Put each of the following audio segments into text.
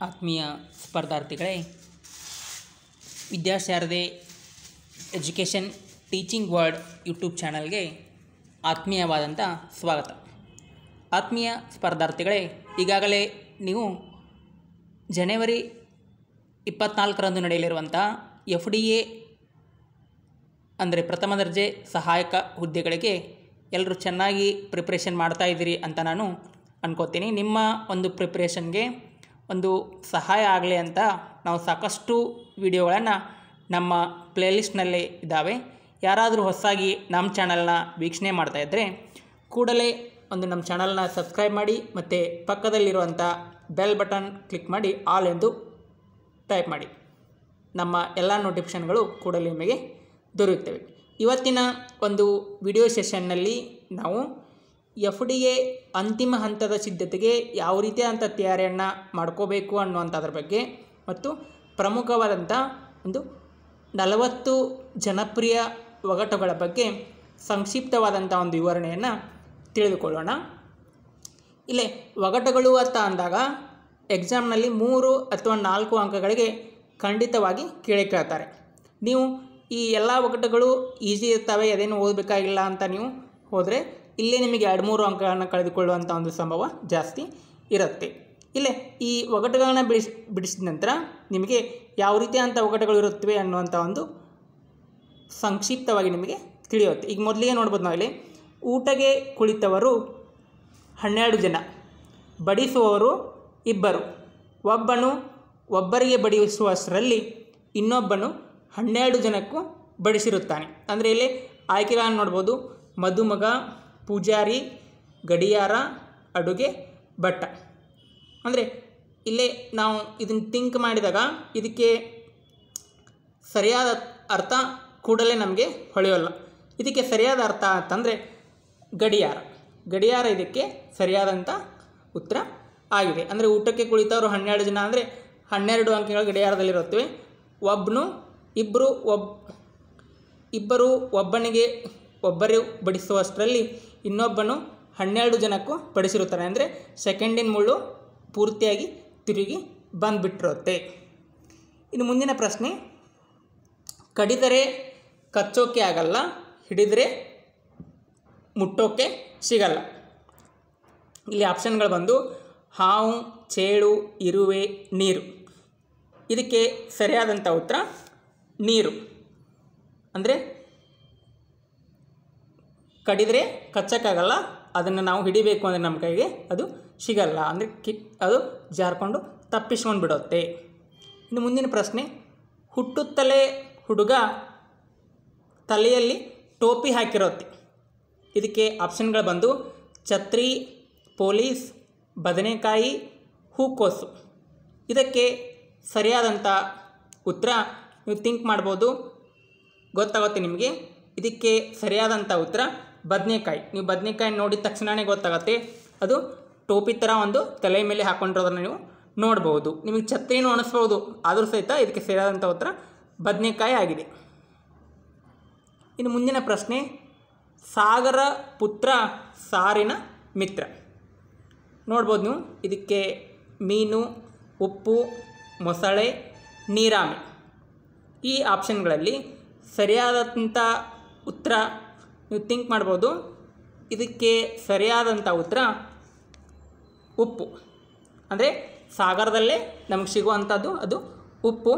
ಆತ್ಮೀಯ ಸ್ಪರ್ಧಾರ್ಥಿಗಳೇ Vidyasharade education teaching world YouTube ಚಾನಲ್ಗೆ ಆತ್ಮೀಯವಾದಂಥ ಸ್ವಾಗತ ಆತ್ಮೀಯ ಸ್ಪರ್ಧಾರ್ಥಿಗಳೇ ಈಗಾಗಲೇ ನೀವು ಜನವರಿ ಇಪ್ಪತ್ನಾಲ್ಕರಂದು ನಡೆಯಲಿರುವಂಥ ಎಫ್ ಡಿ ಎ ಅಂದರೆ ಪ್ರಥಮ ದರ್ಜೆ ಸಹಾಯಕ ಹುದ್ದೆಗಳಿಗೆ ಎಲ್ಲರೂ ಚೆನ್ನಾಗಿ ಪ್ರಿಪ್ರೇಷನ್ ಮಾಡ್ತಾ ಇದ್ದೀರಿ ಅಂತ ನಾನು ಅನ್ಕೋತೀನಿ ನಿಮ್ಮ ಒಂದು ಪ್ರಿಪ್ರೇಷನ್ಗೆ ಒಂದು ಸಹಾಯ ಆಗಲಿ ಅಂತ ನಾವು ಸಾಕಷ್ಟು ವಿಡಿಯೋಗಳನ್ನು ನಮ್ಮ ಪ್ಲೇಲಿಸ್ಟ್ನಲ್ಲಿ ಇದ್ದಾವೆ ಯಾರಾದರೂ ಹೊಸದಾಗಿ ನಮ್ಮ ಚಾನಲ್ನ ವೀಕ್ಷಣೆ ಮಾಡ್ತಾಯಿದ್ರೆ ಕೂಡಲೇ ಒಂದು ನಮ್ಮ ಚಾನಲ್ನ ಸಬ್ಸ್ಕ್ರೈಬ್ ಮಾಡಿ ಮತ್ತು ಪಕ್ಕದಲ್ಲಿರುವಂಥ ಬೆಲ್ ಬಟನ್ ಕ್ಲಿಕ್ ಮಾಡಿ ಆಲ್ ಎಂದು ಟೈಪ್ ಮಾಡಿ ನಮ್ಮ ಎಲ್ಲ ನೋಟಿಫಿಕೇಷನ್ಗಳು ಕೂಡಲೇ ನಿಮಗೆ ದೊರೆಯುತ್ತವೆ ಇವತ್ತಿನ ಒಂದು ವಿಡಿಯೋ ಸೆಷನ್ನಲ್ಲಿ ನಾವು ಎಫ್ ಡಿ ಎ ಅಂತಿಮ ಹಂತದ ಸಿದ್ಧತೆಗೆ ಯಾವ ರೀತಿಯಾದಂಥ ತಯಾರಿಯನ್ನು ಮಾಡ್ಕೋಬೇಕು ಅನ್ನುವಂಥದ್ರ ಬಗ್ಗೆ ಮತ್ತು ಪ್ರಮುಖವಾದಂಥ ಒಂದು ನಲವತ್ತು ಜನಪ್ರಿಯ ಒಗಟುಗಳ ಬಗ್ಗೆ ಸಂಕ್ಷಿಪ್ತವಾದಂಥ ಒಂದು ವಿವರಣೆಯನ್ನು ತಿಳಿದುಕೊಳ್ಳೋಣ ಇಲ್ಲೇ ಒಗಟುಗಳು ಅಂತ ಅಂದಾಗ ಎಕ್ಸಾಮ್ನಲ್ಲಿ ಮೂರು ಅಥವಾ ನಾಲ್ಕು ಅಂಕಗಳಿಗೆ ಖಂಡಿತವಾಗಿ ಕೇಳಿ ಕೇಳ್ತಾರೆ ನೀವು ಈ ಎಲ್ಲ ಒಗಟುಗಳು ಈಸಿ ಇರ್ತವೆ ಅದೇನು ಓದಬೇಕಾಗಿಲ್ಲ ಅಂತ ನೀವು ಹೋದರೆ ಇಲ್ಲೇ ನಿಮಗೆ ಎರಡು ಮೂರು ಅಂಕಗಳನ್ನು ಕಳೆದುಕೊಳ್ಳುವಂಥ ಒಂದು ಸಂಭವ ಜಾಸ್ತಿ ಇರುತ್ತೆ ಇಲ್ಲೇ ಈ ಒಗಟುಗಳನ್ನ ಬಿಡಿಸ್ ಬಿಡಿಸಿದ ನಂತರ ನಿಮಗೆ ಯಾವ ರೀತಿಯಾದಂಥ ಒಗಟುಗಳು ಇರುತ್ತವೆ ಅನ್ನುವಂಥ ಒಂದು ಸಂಕ್ಷಿಪ್ತವಾಗಿ ನಿಮಗೆ ತಿಳಿಯುತ್ತೆ ಈಗ ಮೊದಲಿಗೆ ನೋಡ್ಬೋದು ನಾವಿಲ್ಲಿ ಊಟಗೆ ಕುಳಿತವರು ಹನ್ನೆರಡು ಜನ ಬಡಿಸುವವರು ಇಬ್ಬರು ಒಬ್ಬನು ಒಬ್ಬರಿಗೆ ಬಡಿಸುವಷ್ಟರಲ್ಲಿ ಇನ್ನೊಬ್ಬನು ಹನ್ನೆರಡು ಜನಕ್ಕೂ ಬಡಿಸಿರುತ್ತಾನೆ ಅಂದರೆ ಇಲ್ಲಿ ಆಯ್ಕೆಗಳನ್ನು ನೋಡ್ಬೋದು ಮದುಮಗ ಪೂಜಾರಿ ಗಡಿಯಾರ ಅಡುಗೆ ಭಟ್ಟ ಅಂದರೆ ಇಲ್ಲೇ ನಾವು ಇದನ್ನು ಥಿಂಕ್ ಮಾಡಿದಾಗ ಇದಕ್ಕೆ ಸರಿಯಾದ ಅರ್ಥ ಕೂಡಲೇ ನಮಗೆ ಹೊಳೆಯೋಲ್ಲ ಇದಕ್ಕೆ ಸರಿಯಾದ ಅರ್ಥ ಅಂತಂದರೆ ಗಡಿಯಾರ ಗಡಿಯಾರ ಇದಕ್ಕೆ ಸರಿಯಾದಂಥ ಉತ್ತರ ಆಗಿದೆ ಅಂದರೆ ಊಟಕ್ಕೆ ಕುಳಿತವರು ಹನ್ನೆರಡು ಜನ ಅಂದರೆ ಹನ್ನೆರಡು ಅಂಕೆಗಳು ಗಡಿಯಾರದಲ್ಲಿರುತ್ತವೆ ಒಬ್ಬನು ಇಬ್ಬರು ಒಬ್ ಇಬ್ಬರು ಒಬ್ಬನಿಗೆ ಒಬ್ಬರು ಬಡಿಸುವಷ್ಟರಲ್ಲಿ ಇನ್ನೊಬ್ಬನು ಹನ್ನೆರಡು ಜನಕ್ಕೂ ಬಡಿಸಿರುತ್ತಾನೆ ಅಂದರೆ ಸೆಕೆಂಡಿನ ಮುಳ್ಳು ಪೂರ್ತಿಯಾಗಿ ತಿರುಗಿ ಬಂದುಬಿಟ್ಟಿರುತ್ತೆ ಇನ್ನು ಮುಂದಿನ ಪ್ರಶ್ನೆ ಕಡಿದರೆ ಕಚ್ಚೋಕೆ ಆಗಲ್ಲ ಹಿಡಿದರೆ ಮುಟ್ಟೋಕೆ ಸಿಗಲ್ಲ ಇಲ್ಲಿ ಆಪ್ಷನ್ಗಳು ಬಂದು ಹಾವು ಚೇಳು ಇರುವೆ ನೀರು ಇದಕ್ಕೆ ಸರಿಯಾದಂಥ ಉತ್ತರ ನೀರು ಅಂದರೆ ಕಡಿದರೆ ಕಚ್ಚಕ್ಕಾಗಲ್ಲ ಅದನ್ನು ನಾವು ಹಿಡಿಬೇಕು ಅಂದರೆ ನಮ್ಮ ಕೈಗೆ ಅದು ಸಿಗಲ್ಲ ಅಂದರೆ ಕಿ ಅದು ಜಾರ್ಕೊಂಡು ತಪ್ಪಿಸ್ಕೊಂಡು ಬಿಡುತ್ತೆ ಇನ್ನು ಮುಂದಿನ ಪ್ರಶ್ನೆ ಹುಟ್ಟುತ್ತಲೇ ಹುಡುಗ ತಲೆಯಲ್ಲಿ ಟೋಪಿ ಹಾಕಿರುತ್ತೆ ಇದಕ್ಕೆ ಆಪ್ಷನ್ಗಳು ಬಂದು ಛತ್ರಿ ಪೊಲೀಸ್ ಬದನೆಕಾಯಿ ಹೂಕೋಸು ಇದಕ್ಕೆ ಸರಿಯಾದಂಥ ಉತ್ತರ ನೀವು ಥಿಂಕ್ ಮಾಡ್ಬೋದು ಗೊತ್ತಾಗುತ್ತೆ ನಿಮಗೆ ಇದಕ್ಕೆ ಸರಿಯಾದಂಥ ಉತ್ತರ ಬದನೆಕಾಯಿ ನೀವು ಬದನೆಕಾಯಿ ನೋಡಿದ ತಕ್ಷಣವೇ ಗೊತ್ತಾಗುತ್ತೆ ಅದು ಟೋಪಿ ಥರ ಒಂದು ತಲೆ ಮೇಲೆ ಹಾಕ್ಕೊಂಡಿರೋದನ್ನು ನೀವು ನೋಡ್ಬೋದು ನಿಮಗೆ ಛತ್ರಿನೂ ಅನಿಸ್ಬೋದು ಆದರೂ ಸಹಿತ ಇದಕ್ಕೆ ಸರಿಯಾದಂಥ ಉತ್ತರ ಬದನೆಕಾಯಿ ಆಗಿದೆ ಇನ್ನು ಮುಂದಿನ ಪ್ರಶ್ನೆ ಸಾಗರ ಪುತ್ರ ಸಾರಿನ ಮಿತ್ರ ನೋಡ್ಬೋದು ನೀವು ಇದಕ್ಕೆ ಮೀನು ಉಪ್ಪು ಮೊಸಳೆ ನೀರಾಮಿ ಈ ಆಪ್ಷನ್ಗಳಲ್ಲಿ ಸರಿಯಾದಂಥ ಉತ್ತರ ನೀವು ಥಿಂಕ್ ಮಾಡ್ಬೋದು ಇದಕ್ಕೆ ಸರಿಯಾದಂಥ ಉತ್ತರ ಉಪ್ಪು ಅಂದರೆ ಸಾಗರದಲ್ಲೇ ನಮಗೆ ಸಿಗುವಂಥದ್ದು ಅದು ಉಪ್ಪು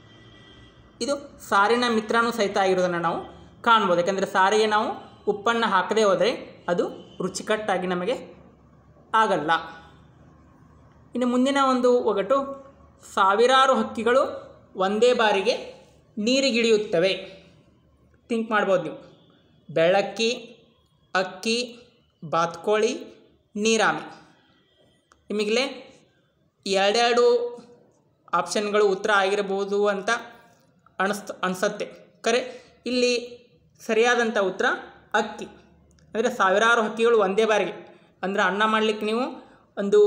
ಇದು ಸಾರಿನ ಮಿತ್ರನೂ ಸಹಿತ ಆಗಿರೋದನ್ನು ನಾವು ಕಾಣ್ಬೋದು ಯಾಕಂದರೆ ಸಾರಿಗೆ ನಾವು ಉಪ್ಪನ್ನು ಹಾಕದೇ ಹೋದರೆ ಅದು ರುಚಿಕಟ್ಟಾಗಿ ನಮಗೆ ಆಗಲ್ಲ ಇನ್ನು ಮುಂದಿನ ಒಂದು ಒಗಟು ಸಾವಿರಾರು ಹಕ್ಕಿಗಳು ಒಂದೇ ಬಾರಿಗೆ ನೀರಿಗಿಳಿಯುತ್ತವೆ ಥಿಂಕ್ ಮಾಡ್ಬೋದು ನೀವು ಬೆಳಕ್ಕಿ ಅಕ್ಕಿ ಬಾತ್ಕೋಳಿ ನೀರಾಮಿ ನಿಮಗಲೇ ಎರಡೆರಡು ಆಪ್ಷನ್ಗಳು ಉತ್ತರ ಆಗಿರಬಹುದು ಅಂತ ಅನಿಸ್ ಅನಿಸತ್ತೆ ಕರೆ ಇಲ್ಲಿ ಸರಿಯಾದಂಥ ಉತ್ತರ ಅಕ್ಕಿ ಅಂದರೆ ಸಾವಿರಾರು ಹಕ್ಕಿಗಳು ಒಂದೇ ಬಾರಿಗೆ ಅಂದರೆ ಅನ್ನ ಮಾಡಲಿಕ್ಕೆ ನೀವು ಒಂದು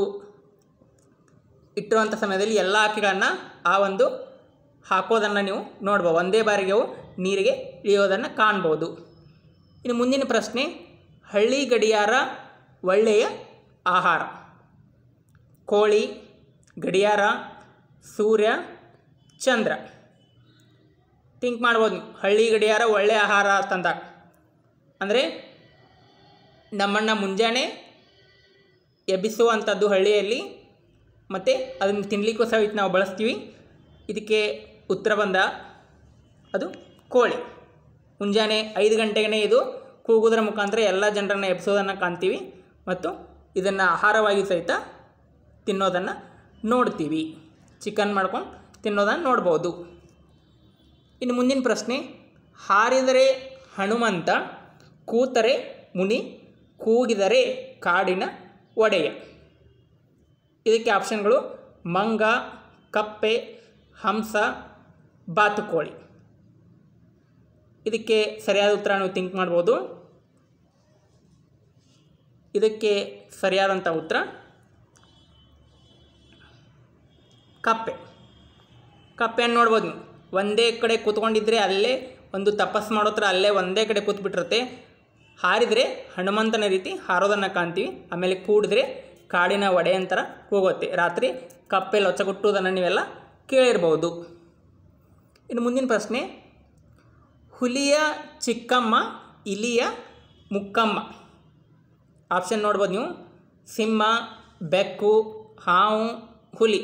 ಇಟ್ಟಿರುವಂಥ ಸಮಯದಲ್ಲಿ ಎಲ್ಲ ಹಕ್ಕಿಗಳನ್ನು ಆ ಒಂದು ಹಾಕೋದನ್ನು ನೀವು ನೋಡ್ಬೋದು ಒಂದೇ ಬಾರಿಗೆ ಅವು ನೀರಿಗೆ ಇಳಿಯೋದನ್ನು ಕಾಣ್ಬೋದು ಇನ್ನು ಮುಂದಿನ ಪ್ರಶ್ನೆ ಹಳ್ಳಿ ಗಡಿಯಾರ ಒಳ್ಳೆಯ ಆಹಾರ ಕೋಳಿ ಗಡಿಯಾರ ಸೂರ್ಯ ಚಂದ್ರ ಥಿಂಕ್ ಮಾಡ್ಬೋದು ನೀವು ಹಳ್ಳಿ ಗಡಿಯಾರ ಒಳ್ಳೆಯ ಆಹಾರ ತಂದಾಗ ಅಂದರೆ ನಮ್ಮನ್ನು ಮುಂಜಾನೆ ಎಬ್ಬಿಸುವಂಥದ್ದು ಹಳ್ಳಿಯಲ್ಲಿ ಮತ್ತು ಅದನ್ನು ತಿನ್ನಲಿಕ್ಕೂ ಸಹಿತ ನಾವು ಬಳಸ್ತೀವಿ ಇದಕ್ಕೆ ಉತ್ತರ ಬಂದ ಅದು ಕೋಳಿ ಮುಂಜಾನೆ ಐದು ಗಂಟೆಗೆ ಇದು ಕೂಗುವುದರ ಮುಖಾಂತರ ಎಲ್ಲ ಜನರನ್ನು ಎಬ್ಬಿಸೋದನ್ನು ಕಾಣ್ತೀವಿ ಮತ್ತು ಇದನ್ನು ಆಹಾರವಾಗಿ ಸಹಿತ ತಿನ್ನೋದನ್ನು ನೋಡ್ತೀವಿ ಚಿಕನ್ ಮಾಡ್ಕೊಂಡು ತಿನ್ನೋದನ್ನು ನೋಡ್ಬೋದು ಇನ್ನು ಮುಂದಿನ ಪ್ರಶ್ನೆ ಹಾರಿದರೆ ಹನುಮಂತ ಕೂತರೆ ಮುನಿ ಕೂಗಿದರೆ ಕಾಡಿನ ಒಡೆಯ ಇದಕ್ಕೆ ಆಪ್ಷನ್ಗಳು ಮಂಗ ಕಪ್ಪೆ ಹಂಸ ಬಾತುಕೋಳಿ ಇದಕ್ಕೆ ಸರಿಯಾದ ಉತ್ತರ ನೀವು ಥಿಂಕ್ ಮಾಡ್ಬೋದು ಇದಕ್ಕೆ ಸರಿಯಾದಂಥ ಉತ್ತರ ಕಪ್ಪೆ ಕಪ್ಪೆಯನ್ನು ನೋಡ್ಬೋದು ನೀವು ಒಂದೇ ಕಡೆ ಕೂತ್ಕೊಂಡಿದ್ರೆ ಅಲ್ಲೇ ಒಂದು ತಪಸ್ ಮಾಡೋ ಥರ ಅಲ್ಲೇ ಒಂದೇ ಕಡೆ ಕೂತ್ಬಿಟ್ಟಿರುತ್ತೆ ಹಾರಿದರೆ ಹನುಮಂತನ ರೀತಿ ಹಾರೋದನ್ನು ಕಾಣ್ತೀವಿ ಆಮೇಲೆ ಕೂಡಿದ್ರೆ ಕಾಡಿನ ಒಡೆ ಅಂತರ ಹೋಗುತ್ತೆ ರಾತ್ರಿ ಕಪ್ಪೆ ಲೊಚ್ಚಗುಟ್ಟುವುದನ್ನು ನೀವೆಲ್ಲ ಕೇಳಿರ್ಬೋದು ಇನ್ನು ಮುಂದಿನ ಪ್ರಶ್ನೆ ಹುಲಿಯ ಚಿಕ್ಕಮ್ಮ ಇಲಿಯ ಮುಕ್ಕಮ್ಮ ಆಪ್ಷನ್ ನೋಡ್ಬೋದು ನೀವು ಸಿಂಹ ಬೆಕ್ಕು ಹಾವು ಹುಲಿ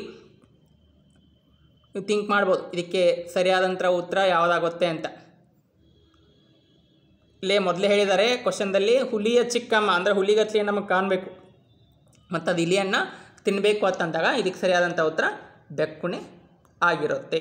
ನೀವು ಥಿಂಕ್ ಮಾಡ್ಬೋದು ಇದಕ್ಕೆ ಸರಿಯಾದಂಥ ಉತ್ತರ ಯಾವುದಾಗುತ್ತೆ ಅಂತ ಇಲ್ಲೇ ಮೊದಲೇ ಹೇಳಿದ್ದಾರೆ ಕ್ವಶನ್ದಲ್ಲಿ ಹುಲಿಯ ಚಿಕ್ಕಮ್ಮ ಅಂದರೆ ಹುಲಿಗತ್ಲೆ ನಮಗೆ ಕಾಣಬೇಕು ಮತ್ತು ಅದು ಇಲಿಯನ್ನು ತಿನ್ನಬೇಕು ಅಂತಂದಾಗ ಇದಕ್ಕೆ ಸರಿಯಾದಂಥ ಉತ್ತರ ಬೆಕ್ಕುನೇ ಆಗಿರುತ್ತೆ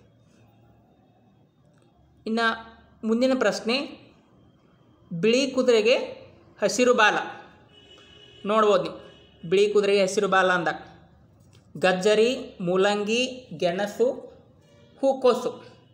ಇನ್ನು ಮುಂದಿನ ಪ್ರಶ್ನೆ ಬಿಳಿ ಕುದುರೆಗೆ ಹಸಿರು ಬಾಲ ನೋಡ್ಬೋದು ನೀವು ಬಿಳಿ ಕುದುರೆಗೆ ಹಸಿರು ಬಾಲ ಅಂದಾಗ ಗಜ್ಜರಿ ಮೂಲಂಗಿ ಗೆಣಸು ಹೂಕೋಸು